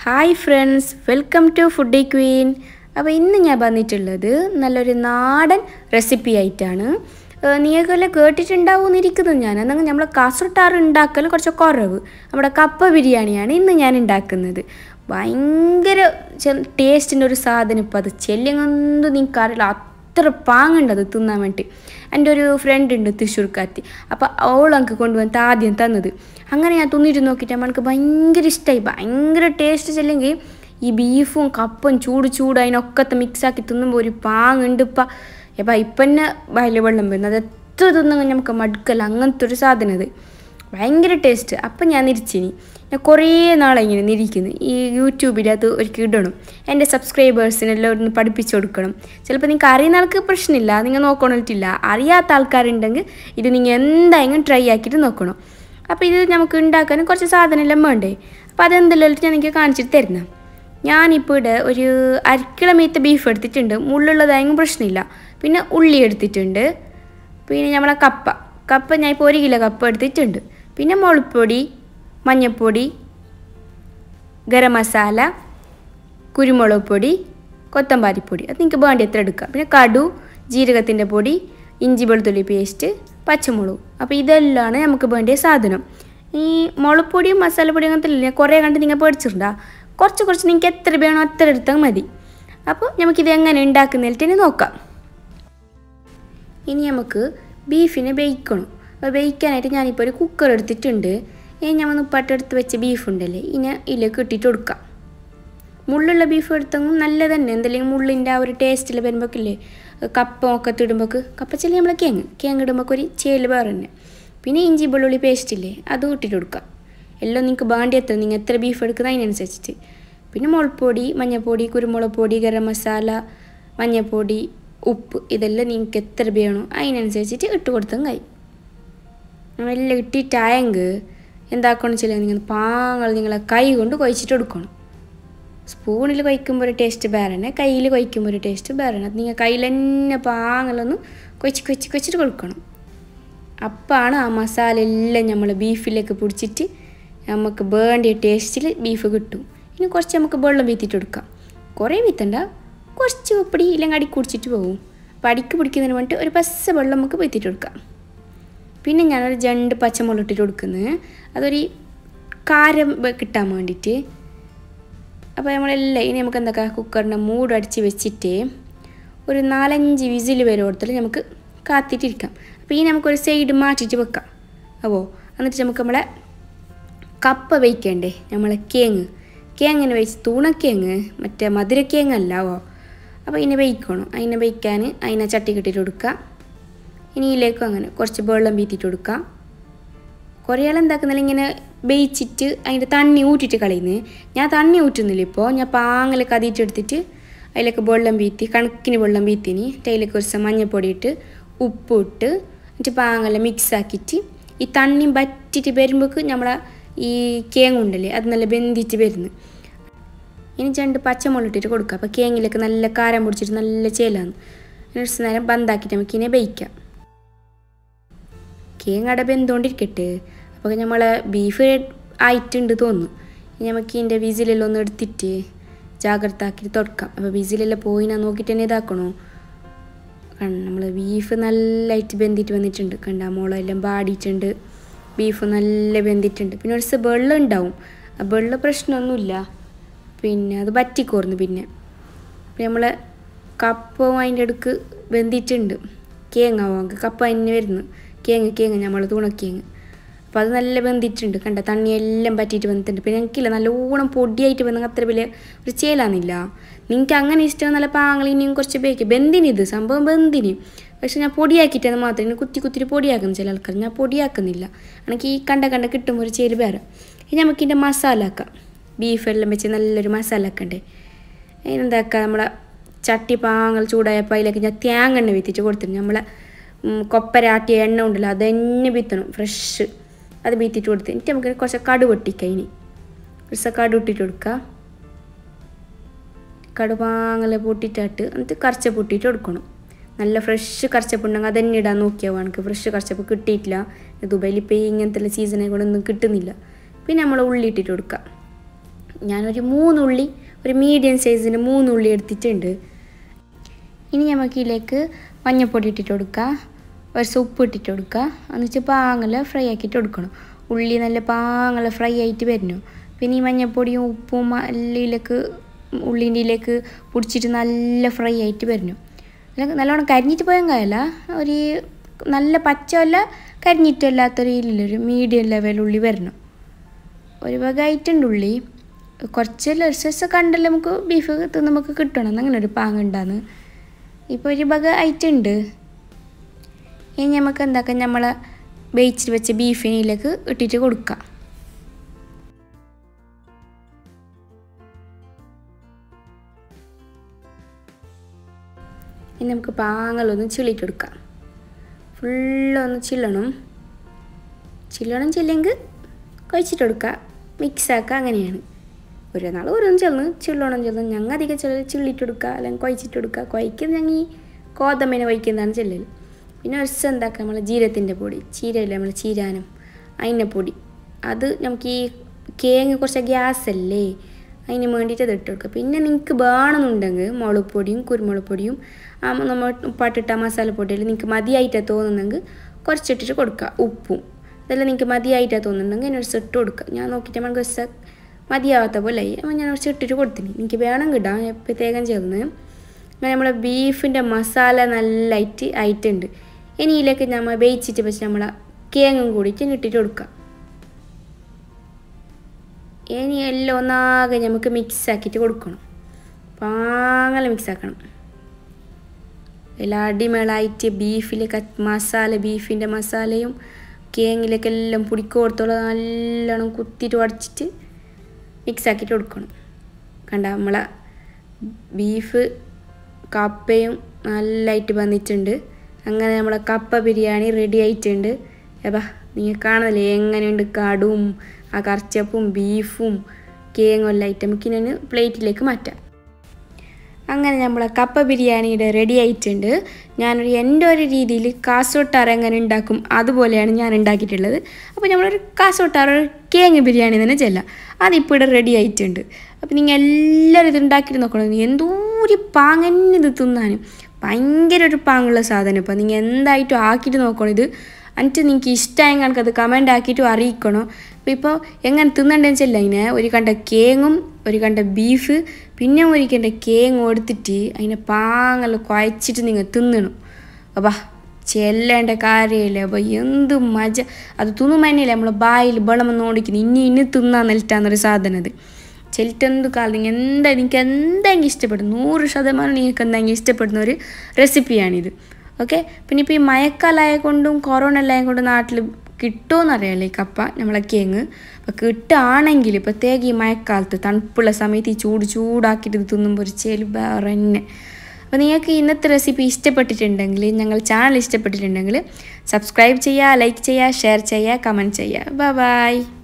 hi friends welcome to Foodie Queen അപ്പോൾ ഇന്ന് ഞാൻ വന്നിട്ടുള്ളത് നല്ലൊരു നാടൻ റെസിപ്പി ആയിട്ടാണ് നീയൊക്കെ കേട്ടിട്ടുണ്ടാവുമെന്നിരിക്കുന്നത് ഞാൻ എന്നാൽ നമ്മൾ കാസർട്ടാറ് ഉണ്ടാക്കൽ കുറച്ച് കുറവ് നമ്മുടെ കപ്പ ബിരിയാണിയാണ് ഇന്ന് ഞാൻ ഉണ്ടാക്കുന്നത് ഭയങ്കര ടേസ്റ്റിൻ്റെ ഒരു സാധനം ഇപ്പോൾ അത് ചെല്ലിങ്ങൊന്നും നിൽക്കാറില്ല അത്ര പാങ്ങുണ്ട് അത് തിന്നാൻ വേണ്ടി എൻ്റെ ഒരു ഫ്രണ്ട് ഉണ്ട് തൃശ്ശൂർക്കാത്തി അപ്പോൾ അവൾ എനിക്ക് കൊണ്ടുവന്നിട്ട് ആദ്യം തന്നത് അങ്ങനെ ഞാൻ തിന്നിട്ട് നോക്കിയിട്ട് എനിക്ക് ഭയങ്കര ഇഷ്ടമായി ഭയങ്കര ടേസ്റ്റ് ചെല്ലെങ്കിൽ ഈ ബീഫും കപ്പും ചൂട് ചൂട് അതിനൊക്കത്തെ മിക്സാക്കി തിന്നുമ്പോൾ ഒരു പാങ്ങുണ്ട് ഇപ്പം എപ്പം ഇപ്പം തന്നെ വയല് വെള്ളം വരുന്നത് അത് എത്ര തിന്നെങ്കിൽ നമുക്ക് മടുക്കല്ല അങ്ങനത്തെ ഒരു സാധനം അത് ഭയങ്കര ടേസ്റ്റ് അപ്പം ഞാൻ നിരിച്ചിനി ഞാൻ കുറേ നാളെ ഇങ്ങനെ നിരിക്കുന്നു ഈ യൂട്യൂബിൽ അത് ഒരിക്കൽ ഇടണം എൻ്റെ സബ്സ്ക്രൈബേഴ്സിനെല്ലാം ഒന്ന് പഠിപ്പിച്ചു കൊടുക്കണം ചിലപ്പോൾ നിങ്ങൾക്ക് അറിയുന്ന ആൾക്ക് പ്രശ്നമില്ല നിങ്ങൾ നോക്കണിട്ടില്ല അറിയാത്ത ആൾക്കാരുണ്ടെങ്കിൽ ഇത് നിങ്ങൾ എന്തായാലും ട്രൈ ആക്കിയിട്ട് നോക്കണം അപ്പോൾ ഇത് നമുക്ക് ഉണ്ടാക്കാൻ കുറച്ച് സാധനമെല്ലാം വേണ്ടേ അപ്പോൾ അതെന്തെല്ലാം ഞാൻ നിങ്ങൾക്ക് കാണിച്ചിട്ട് തരുന്ന ഞാനിപ്പോൾ ഇവിടെ ഒരു അരക്കിള മീത്ത ബീഫ് എടുത്തിട്ടുണ്ട് മുള്ളുള്ളതായെങ്കിലും പ്രശ്നമില്ല പിന്നെ ഉള്ളി എടുത്തിട്ടുണ്ട് പിന്നെ നമ്മളെ കപ്പ കപ്പ ഞാൻ ഇപ്പോൾ ഒരു കിലോ കപ്പ എടുത്തിട്ടുണ്ട് പിന്നെ മുളപ്പൊടി മഞ്ഞൾപ്പൊടി ഗരം മസാല കുരുമുളക് പൊടി കൊത്തമ്പാരിപ്പൊടി അത് നിങ്ങൾക്ക് വേണ്ടി എത്ര എടുക്കാം പിന്നെ കടു ജീരകത്തിൻ്റെ പൊടി ഇഞ്ചി വെളുത്തുള്ളി പേസ്റ്റ് പച്ചമുളക് അപ്പോൾ ഇതെല്ലാമാണ് നമുക്ക് വേണ്ടിയ സാധനം ഈ മുളപ്പൊടിയും മസാലപ്പൊടിയും അങ്ങനത്തെ ഇല്ല കുറേ കണ്ട് നിങ്ങൾ പേടിച്ചിട്ടുണ്ടോ കുറച്ച് കുറച്ച് നിങ്ങൾക്ക് എത്ര വേണോ അത്ര എടുത്താൽ മതി അപ്പോൾ നമുക്കിത് എങ്ങനെ ഉണ്ടാക്കുന്നതിൽ നോക്കാം ഇനി നമുക്ക് ബീഫിനെ വേവിക്കണം അപ്പോൾ വേവിക്കാനായിട്ട് ഞാനിപ്പോൾ ഒരു കുക്കർ എടുത്തിട്ടുണ്ട് ഇനി ഞാൻ മുപ്പാട്ടെടുത്ത് വെച്ച ബീഫ് ഉണ്ടല്ലേ ഇനി ഇതിലേക്ക് ഇട്ടിട്ട് കൊടുക്കാം മുള്ളുള്ള ബീഫ് എടുത്തെങ്കിൽ നല്ല തന്നെ എന്തെങ്കിലും മുള്ളിൻ്റെ ആ ഒരു ടേസ്റ്റിൽ വരുമ്പോഴേക്കില്ലേ കപ്പ ഒക്കെ ഇടുമ്പോൾ കപ്പ ചെല്ലി നമ്മൾ കേങ്ങ് കേങ്ങ് ഇടുമ്പോൾ ഒരു ചേല് വേറെ തന്നെ പിന്നെ ഇഞ്ചി വെള്ളുള്ളി പേസ്റ്റ് ഇല്ലേ അതും ഇട്ടിട്ട് കൊടുക്കാം എല്ലാം നിങ്ങൾക്ക് ബാണ്ടി എത്ര നിങ്ങൾ എത്ര ബീഫ് എടുക്കുന്നത് അതിനനുസരിച്ചിട്ട് പിന്നെ മുളപ്പൊടി മഞ്ഞൾപ്പൊടി കുരുമുളക് പൊടി ഗരം മസാല മഞ്ഞൾപ്പൊടി ഉപ്പ് ഇതെല്ലാം നിങ്ങൾക്ക് എത്ര വേണോ അതിനനുസരിച്ചിട്ട് ഇട്ട് കൊടുത്തും കൈ എല്ലാം ഇട്ടിട്ടായെങ്കിൽ എന്താക്കണം വെച്ചാൽ നിങ്ങൾ പാങ്ങൾ നിങ്ങളെ കൈ കൊണ്ട് കൊഴിച്ചിട്ട് എടുക്കണം സ്പൂണിൽ കൊയ്ക്കുമ്പോൾ ഒരു ടേസ്റ്റ് വേറെ കയ്യിൽ കൊയ്ക്കുമ്പോൾ ഒരു ടേസ്റ്റ് വേറെ അത് നിങ്ങൾ കയ്യിൽ തന്നെ പാങ്ങലൊന്ന് കൊച്ച് കൊച്ച് കൊച്ചിട്ട് കൊടുക്കണം അപ്പാണ് ആ മസാല എല്ലാം നമ്മൾ ബീഫിലേക്ക് പിടിച്ചിട്ട് നമുക്ക് വേണ്ടിയ ടേസ്റ്റിൽ ബീഫ് കിട്ടും ഇനി കുറച്ച് നമുക്ക് വെള്ളം വീത്തിട്ട് കൊടുക്കാം കുറേ വീത്തണ്ട കുറച്ച് ഉപ്പടി ഇല്ലെങ്കിൽ അടി കുടിച്ചിട്ട് പോകും അപ്പോൾ അടിക്ക് പിടിക്കുന്നതിന് വേണ്ടിയിട്ട് ഒരു പച്ച വെള്ളം നമുക്ക് വീത്തിട്ട് കൊടുക്കാം പിന്നെ ഞാനൊരു ജണ്ട് പച്ചമുളക് ഇട്ടിട്ട് കൊടുക്കുന്നത് അതൊരു കാരം കിട്ടാൻ വേണ്ടിയിട്ട് അപ്പോൾ നമ്മളെല്ലാം ഇനി നമുക്ക് എന്തൊക്കെ കുക്കറിൻ്റെ മൂട് അടിച്ച് വെച്ചിട്ട് ഒരു നാലഞ്ച് വിസിൽ വരെ കൊടുത്തിട്ട് നമുക്ക് കാത്തിട്ടിരിക്കാം അപ്പോൾ ഈ നമുക്കൊരു സൈഡ് മാറ്റിയിട്ട് വെക്കാം അപ്പോൾ എന്നിട്ട് നമുക്ക് നമ്മളെ കപ്പ വയ്ക്കണ്ടേ നമ്മളെ കേങ്ങ് കേങ്ങിന് വെച്ച് തൂണക്കേങ്ങ് മറ്റേ മധുരക്കേങ്ങല്ലാവോ അപ്പോൾ ഇതിനെ വയ്ക്കണം അതിനെ വയ്ക്കാൻ അതിനെ ചട്ടി കെട്ടിയിട്ട് കൊടുക്കുക ഇനി ഇതിലേക്കും അങ്ങനെ കുറച്ച് വെള്ളം വീത്തിയിട്ട് കൊടുക്കാം കുറേ ആൾ എന്താക്കുന്നില്ല ഇങ്ങനെ വേയിച്ചിട്ട് അതിൻ്റെ തണ്ണി ഊറ്റിയിട്ട് കളയുന്നത് ഞാൻ തണ്ണി ഊറ്റുന്നില്ല ഇപ്പോൾ ഞാൻ പാങ്ങൽ കതിയിട്ടെടുത്തിട്ട് അതിലേക്ക് വെള്ളം വീത്തി കണക്കിന് വെള്ളം വീത്തിന് അതിലേക്ക് കുറച്ച് മഞ്ഞൾപ്പൊടി ഇട്ട് ഉപ്പ് ഇട്ട് എന്നിട്ട് പാങ്ങല മിക്സ് ആക്കിയിട്ട് ഈ തണ്ണിയും വറ്റിയിട്ട് വരുമ്പോൾക്ക് നമ്മളെ ഈ കേങ്ങുണ്ടല്ലേ അത് നല്ല ബന്ധിച്ച് വരുന്നു ഇനി രണ്ട് പച്ചമുളക് ഇട്ടിട്ട് കൊടുക്കുക അപ്പോൾ കേങ്ങിലേക്ക് നല്ല കാരം പൊടിച്ചിട്ട് നല്ല ചേലാന്ന് കുറച്ച് നേരം ബന്ധാക്കിയിട്ട് നമുക്ക് ഇതിനെ വേവിക്കാം കേങ്ങട ബന്ധോണ്ടിരിക്കട്ടെ അപ്പോൾ നമ്മളെ ബീഫ് ആയിട്ടുണ്ട് തോന്നുന്നു ഇനി നമുക്ക് ഇതിൻ്റെ വിസിലെല്ലാം ഒന്ന് എടുത്തിട്ട് ജാഗ്രത ആക്കിയിട്ട് തുടക്കാം അപ്പോൾ വിസിലെല്ലാം പോയി ഞാൻ നോക്കിയിട്ട് തന്നെ ഇതാക്കണോ നമ്മൾ ബീഫ് നല്ലതായിട്ട് ബന്ധിട്ട് വന്നിട്ടുണ്ട് കണ്ട മുളകെല്ലാം പാടിയിട്ടുണ്ട് ബീഫ് നല്ല വെന്തിട്ടുണ്ട് പിന്നെ ഒരു ദിവസം വെള്ളം ഉണ്ടാവും ആ വെള്ള പ്രശ്നമൊന്നുമില്ല പിന്നെ അത് പറ്റിക്കോർന്നു പിന്നെ പിന്നെ നമ്മൾ കപ്പവും അതിൻ്റെ അടുക്ക് വെന്തിട്ടുണ്ട് കേങ്ങാവും കപ്പ തന്നെ വരുന്നു കേങ്ങ് കേങ്ങ് നമ്മൾ തുണക്കേങ്ങ് അപ്പോൾ അത് നല്ല വെന്തിട്ടുണ്ട് കണ്ട തണ്ണിയെല്ലാം പറ്റിയിട്ട് വന്നിട്ടുണ്ട് പിന്നെ എനിക്കില്ല നല്ലോണം പൊടിയായിട്ട് വന്നെങ്കിൽ അത്ര വലിയ ഒരു ചേലാന്നില്ല നിങ്ങൾക്ക് അങ്ങനെ ഇഷ്ടം നല്ല പാങ്ങൾ ഇനിയും കുറച്ച് ബേക്കും ബന്തിന് ഇത് സംഭവം ബന്തിന് പക്ഷെ ഞാൻ പൊടിയാക്കിയിട്ടാണ് മാത്രം ഇനി കുത്തി കുത്തിരി പൊടിയാക്കുന്നു ചില ആൾക്കാർ ഞാൻ പൊടിയാക്കുന്നില്ല എനിക്ക് ഈ കണ്ട കണ്ട കിട്ടുമ്പോൾ ഒരു ചേര് വേറെ ഇനി നമുക്ക് ഇതിൻ്റെ മസാല ആക്കാം ബീഫെല്ലാം വെച്ച് നല്ലൊരു മസാല ആക്കണ്ടേ അതിനെന്താക്കാം നമ്മളെ ചട്ടി പാങ്ങൾ ചൂടായപ്പോൾ അതിലേക്ക് ഞാൻ തേങ്ങ വിത്തിട്ട് കൊടുത്തിട്ടുണ്ട് നമ്മളെ കൊപ്പരാട്ടിയ എണ്ണ ഉണ്ടല്ലോ അത് തന്നെ വിത്തണം ഫ്രഷ് അത് വീത്തിട്ട് കൊടുത്ത് എന്നിട്ട് നമുക്ക് കുറച്ച് കടു പൊട്ടിക്കാം ഇനി കുറച്ച് കടു ഇട്ടിട്ട് കൊടുക്കുക കടുപാങ്ങല പൊട്ടിട്ടിട്ട് എന്നിട്ട് കറച്ച പൊട്ടിയിട്ട് കൊടുക്കണം നല്ല ഫ്രഷ് കറച്ചപ്പുണ്ടെങ്കിൽ അതന്നെ ഇടാൻ നോക്കിയാൽ എനിക്ക് ഫ്രഷ് കറച്ചപ്പ് കിട്ടിയിട്ടില്ല ദുബൈയിൽ ഇപ്പോൾ ഇങ്ങനത്തെ സീസണെ കൂടെ ഒന്നും കിട്ടുന്നില്ല പിന്നെ നമ്മൾ ഉള്ളി ഇട്ടിട്ട് കൊടുക്കുക ഞാനൊരു മൂന്നുള്ളി ഒരു മീഡിയം സൈസിൻ്റെ മൂന്നുള്ളി എടുത്തിട്ടുണ്ട് ഇനി നമുക്ക് ഇതിലേക്ക് മഞ്ഞൾപ്പൊടി ഇട്ടിട്ട് കൊടുക്കുക കുറച്ച് ഉപ്പ് ഇട്ടിട്ട് കൊടുക്കുക എന്നിട്ട് പാങ്ങല ഫ്രൈ ആക്കിയിട്ട് കൊടുക്കണം ഉള്ളി നല്ല പാങ്ങല ഫ്രൈ ആയിട്ട് വരണം പിന്നെ ഈ മഞ്ഞൾപ്പൊടിയും ഉപ്പും എല്ലാം ഉള്ളീൻ്റെ ഇതിലേക്ക് പിടിച്ചിട്ട് നല്ല ഫ്രൈ ആയിട്ട് വരണം നല്ലോണം കരിഞ്ഞിട്ട് പോയാൽ കായല്ല ഒരു നല്ല പച്ചമല്ല കരിഞ്ഞിട്ടല്ലാത്തൊരു ഇതിലൊരു മീഡിയം ലെവൽ ഉള്ളി വരണം ഒരു വക ആയിട്ടുണ്ട് ഉള്ളി കുറച്ച് ലെസസ് കണ്ടല്ലോ നമുക്ക് ബീഫ് നമുക്ക് കിട്ടണം അങ്ങനെ ഒരു പാങ്ങുണ്ടാന്ന് ഇപ്പോൾ ഒരു വക ആയിട്ടുണ്ട് ഇനി നമുക്ക് എന്താക്കാം നമ്മൾ വേവിച്ചിട്ട് വെച്ച ബീഫിനിലേക്ക് ഇട്ടിട്ട് കൊടുക്കാം ഇനി നമുക്ക് പാങ്ങളൊന്ന് ചിള്ളിട്ട് കൊടുക്കാം ഫുള്ളൊന്ന് ചില്ലണം ചില്ലണം ചില്ലെങ്കിൽ കഴിച്ചിട്ട് കൊടുക്കുക മിക്സാക്കുക അങ്ങനെയാണ് ഒരു നാൾ ഓരോന്ന് ചെന്ന് ചിള്ളണം ചെന്ന് ഞങ്ങൾ അധികം ചില ചിള്ളിട്ട് കൊടുക്കുക അല്ലെങ്കിൽ കുഴച്ചിട്ട് കൊടുക്കുക കുഴക്കുന്നത് ഞങ്ങൾ ഈ കോതമ്പനെ വഹിക്കുന്നതാണ് ചെല്ലൽ പിന്നെ ഒരു ദിവസം എന്താക്കുക നമ്മൾ ജീരത്തിൻ്റെ പൊടി ചീരയില്ല നമ്മൾ ചീരാനം അതിൻ്റെ പൊടി അത് നമുക്ക് ഈ കേങ്ങ് കുറച്ച് ഗ്യാസ് അല്ലേ അതിന് വേണ്ടിയിട്ട് അത് ഇട്ട് കൊടുക്കുക പിന്നെ നിങ്ങൾക്ക് വേണമെന്നുണ്ടെങ്കിൽ മുളക് പൊടിയും കുരുമുളക് പൊടിയും ആ നമ്മൾ ഉപ്പാട്ടിട്ട മസാലപ്പൊടിയിൽ നിങ്ങൾക്ക് മതിയായിട്ടാണ് തോന്നുന്നെങ്കിൽ കുറച്ചിട്ടിട്ട് കൊടുക്കുക ഉപ്പും അതെല്ലാം നിങ്ങൾക്ക് മതിയായിട്ടാണ് തോന്നുന്നുണ്ടെങ്കിൽ അതിനൊരു ഇട്ട് കൊടുക്കുക ഞാൻ നോക്കിയിട്ട് നമുക്ക് ദിവസം മതിയാവാത്ത പോലെ ആയി അപ്പോൾ ഞാൻ കുറച്ച് ഇട്ടിട്ട് കൊടുത്തിന് എനിക്ക് വേണം കിട്ടാം പ്രത്യേകം ചേർന്ന് അങ്ങനെ നമ്മളെ ബീഫിൻ്റെ മസാല നല്ലതായിട്ട് ആയിട്ടുണ്ട് ഇനി ഇതിലേക്ക് നമ്മൾ വേവിച്ചിട്ട് വെച്ച് നമ്മളെ കേങ്ങും കൂടിയിട്ട് ഇട്ടിട്ട് കൊടുക്കുക ഇനി എല്ലാം ഒന്നാകെ നമുക്ക് മിക്സ് ആക്കിയിട്ട് കൊടുക്കണം പാങ്ങല മിക്സ് ആക്കണം എല്ലാം അടിമേളായിട്ട് ബീഫിൽ മസാല ബീഫിൻ്റെ മസാലയും കേങ്ങിലേക്ക് എല്ലാം പിടിക്കോടത്തോളം നല്ലോണം കുത്തിയിട്ട് ഉടച്ചിട്ട് മിക്സ് ആക്കിയിട്ട് കൊടുക്കണം കണ്ട നമ്മളെ ബീഫ് കപ്പയും നല്ലതായിട്ട് വന്നിട്ടുണ്ട് അങ്ങനെ നമ്മളെ കപ്പ ബിരിയാണി റെഡി ആയിട്ടുണ്ട് എപ്പാ നിങ്ങൾ കാണുന്നില്ലേ എങ്ങനെയുണ്ട് കടും ആ കറച്ചപ്പും ബീഫും കേങ്ങും എല്ലാം ആയിട്ട് നമുക്ക് ഇനി പ്ലേറ്റിലേക്ക് മാറ്റാം അങ്ങനെ നമ്മളെ കപ്പ ബിരിയാണിയുടെ റെഡി ആയിട്ടുണ്ട് ഞാനൊരു എൻ്റെ ഒരു രീതിയിൽ കാസോട്ടാറ് എങ്ങനെ ഉണ്ടാക്കും അതുപോലെയാണ് ഞാൻ ഉണ്ടാക്കിയിട്ടുള്ളത് അപ്പോൾ നമ്മളൊരു കാസോട്ടാറ് ഒരു കേങ്ങ് ബിരിയാണി തന്നെ ചെല്ലാം അതിപ്പോൾ ഇവിടെ റെഡി ആയിട്ടുണ്ട് അപ്പോൾ നിങ്ങൾ എല്ലാവരും ഇത് ഉണ്ടാക്കിയിട്ട് നോക്കണം എന്തോ ഒരു പാങ്ങന്നെ ഇത് തിന്നാനും ഭയങ്കര ഒരു പാങ്ങുള്ള സാധനം ഇപ്പോൾ നിങ്ങൾ എന്തായിട്ടും ആക്കിയിട്ട് നോക്കണം ഇത് എന്നിട്ട് നിങ്ങൾക്ക് ഇഷ്ടമായ കണക്ക് അത് കമൻ്റ് ആക്കിയിട്ടും അറിയിക്കണം അപ്പോൾ ഇപ്പോൾ എങ്ങനെ തിന്നണ്ടെന്ന് വെച്ചാൽ അതിനെ ഒരു കണ്ട കേങ്ങും ഒരു കണ്ട ബീഫ് പിന്നെ ഒരു കണ്ട കേങ്ങും എടുത്തിട്ട് അതിനെ പാങ്ങൽ കുഴച്ചിട്ട് നിങ്ങൾ തിന്നണം അപ്പാ ചെല്ലേണ്ട കാര്യമില്ല അപ്പോൾ എന്ത് മജ അത് തിന്നുമ്പോൾ തന്നെയല്ലേ നമ്മളെ ബായിൽ ബളം നോടിക്കുന്നു ഇനി ഇനി തിന്നാൻ നിലറ്റാന്നൊരു സാധനം അത് ചെലിട്ടെന്ത് കാലം നിങ്ങൾ എന്താ നിങ്ങൾക്ക് എന്തെങ്കിലും ഇഷ്ടപ്പെടും നൂറ് ശതമാനം നിങ്ങൾക്ക് എന്തെങ്കിലും ഇഷ്ടപ്പെടുന്ന ഒരു റെസിപ്പിയാണിത് ഓക്കെ പിന്നെ ഇപ്പോൾ ഈ മഴക്കാലമായ കൊണ്ടും കൊറോണ എല്ലാം കൊണ്ടും നാട്ടിൽ കിട്ടുമെന്നറിയാമല്ലോ ഈ കപ്പ നമ്മളെ കേങ്ങ് അപ്പോൾ കിട്ടുകയാണെങ്കിൽ പ്രത്യേക ഈ മഴക്കാലത്ത് തണുപ്പുള്ള സമയത്ത് ഈ ചൂട് ചൂടാക്കിയിട്ട് ഇത് തിന്നുമ്പോൾ ഒരു ചേല് വേറെ തന്നെ അപ്പോൾ നിങ്ങൾക്ക് ഇന്നത്തെ റെസിപ്പി ഇഷ്ടപ്പെട്ടിട്ടുണ്ടെങ്കിൽ ഞങ്ങൾ ചാനൽ ഇഷ്ടപ്പെട്ടിട്ടുണ്ടെങ്കിൽ സബ്സ്ക്രൈബ് ചെയ്യുക ലൈക്ക് ചെയ്യുക ഷെയർ ചെയ്യുക കമൻറ്റ് ചെയ്യുക ബൈ ബൈ